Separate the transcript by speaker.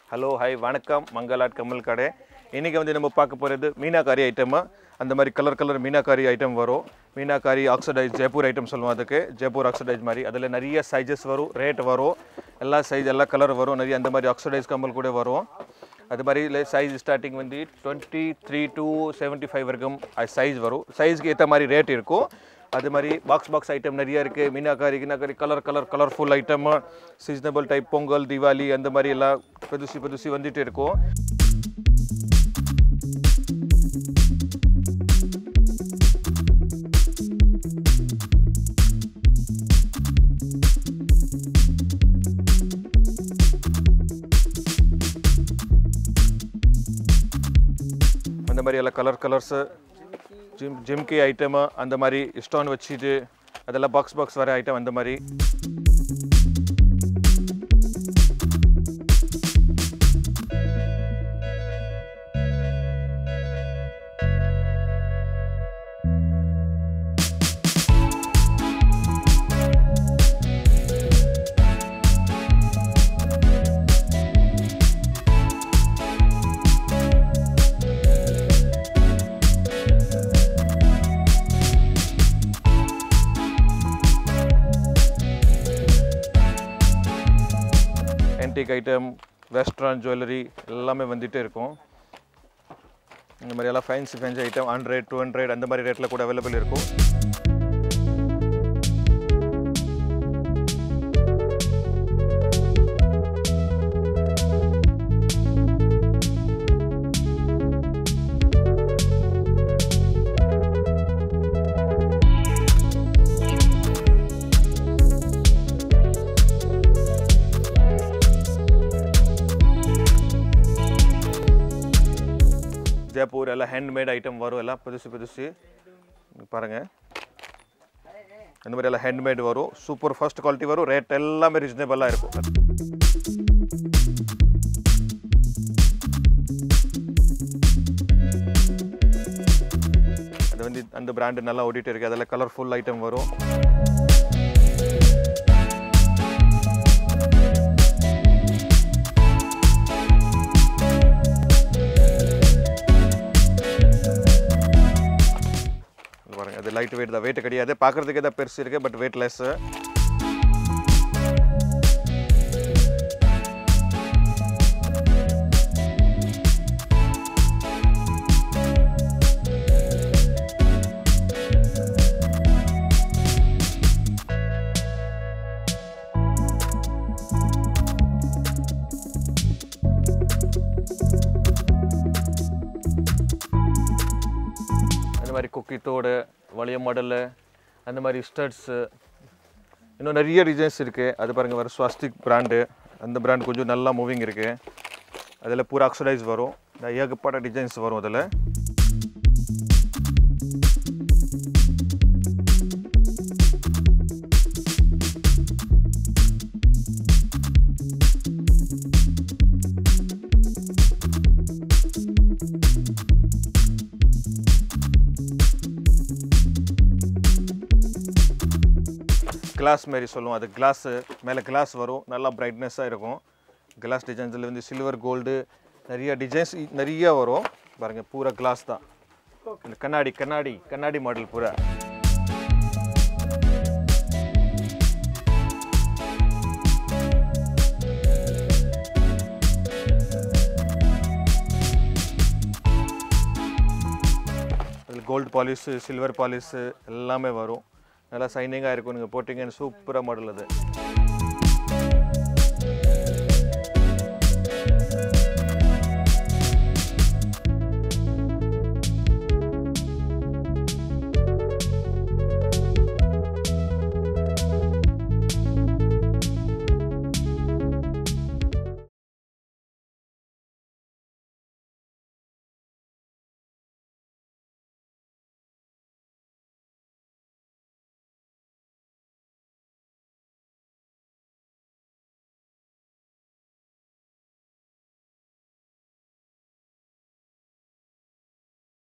Speaker 1: hello hi வணக்கம் மங்களாட் கமல் கடை இன்றைக்கி வந்து நம்ம பார்க்க போகிறது மீனாக்காரி ஐட்டமு அந்த மாதிரி கலர் கலர் மீனாக்காரி ஐட்டம் வரும் மீனாக்காரி ஆக்சிடைஸ் ஜெய்ப்பூர் ஐட்டம் சொல்லுவோம் அதுக்கு ஜெய்ப்பூர் ஆக்சிடைஸ் மாதிரி அதில் நிறைய சைஸஸ் வரும் ரேட் வரும் எல்லா சைஸ் எல்லா கலர் வரும் நிறைய அந்த மாதிரி ஆக்சிடைஸ் கம்மல் கூட வரும் அது மாதிரி சைஸ் ஸ்டார்டிங் வந்து twenty three to seventy five வரைக்கும் சைஸ் வரும் சைஸ்க்கு ஏற்ற மாதிரி ரேட் இருக்கும் அது மாதிரி பாக்ஸ் பாக்ஸ் ஐட்டம் நிறைய இருக்குது மீனாக்காரி கினாக்காரி colour colour colourful item seasonable type Pongal Deepavali அந்த மாதிரி எல்லாம் புதுசு புதுசு வந்துட்டு இருக்கும் அந்த மாதிரி எல்லாம் கலர் கலர்ஸு ஜிம் ஜிம்கி ஐட்டமு அந்த மாதிரி ஸ்டோன் வச்சுட்டு அதெல்லாம் பாக்ஸ் பாக்ஸ் வர ஐட்டம் அந்த மாதிரி ஆன்டிக் ஐட்டம் வெஸ்டர்ன் ஜுவல்லரி எல்லாமே வந்துட்டே இருக்கும் இந்த மாதிரி எல்லாம் fancy fancy item hundred to hundred அந்த மாதிரி ரேட்டில் கூட அவைலபிள் இருக்கும் ஜெய்ப்பூர் எல்லாம் ஹேண்ட்மேட் ஐட்டம் வரும் எல்லாம் புதுசு புதுசு இங்க பாருங்க அந்த மாதிரி எல்லாம் ஹேண்ட்மேட் வரும் சூப்பர் ஃபர்ஸ்ட் குவாலிட்டி வரும் ரேட் எல்லாமே ரீசனபிளாக இருக்கும் அது வந்து அந்த பிராண்டு நல்லா ஓடிட்டு இருக்கு அதெல்லாம் கலர்ஃபுல் ஐட்டம் வரும் இது பாருங்க அது லைட் வெயிட் தான் வெயிட் கிடையாது பார்க்கறதுக்கு தான் பெருசு இருக்கு பட் வெயிட் லெஸ் அந்த மாதிரி குக்கி தோடு வளைய மாடலு அந்த மாதிரி ஸ்டட்ஸு இன்னும் நிறைய டிசைன்ஸ் இருக்குது அது பாருங்கள் வர ஸ்வாஸ்டிக் பிராண்டு அந்த பிராண்ட் கொஞ்சம் நல்லா மூவிங் இருக்குது அதில் பூரா ஆக்சிடைஸ் வரும் இந்த ஏகப்பட்ட டிசைன்ஸ் வரும் அதில் கிளாஸ் மாரி சொல்லுவோம் அது கிளாஸு மேலே கிளாஸ் வரும் நல்லா பிரைட்னஸாக இருக்கும் கிளாஸ் டிசைன்ஸில் வந்து சில்வர் கோல்டு நிறைய டிசைன்ஸ் நிறைய வரும் பாருங்கள் பூரா கிளாஸ் தான் இந்த கண்ணாடி கண்ணாடி கண்ணாடி மாடல் பூரா அதில் கோல்டு பாலிஷு சில்வர் பாலிஷு எல்லாமே வரும் நல்லா சைனிங்காக இருக்கும் நீங்கள் போட்டிங்கன்னு சூப்பராக மாடல் அது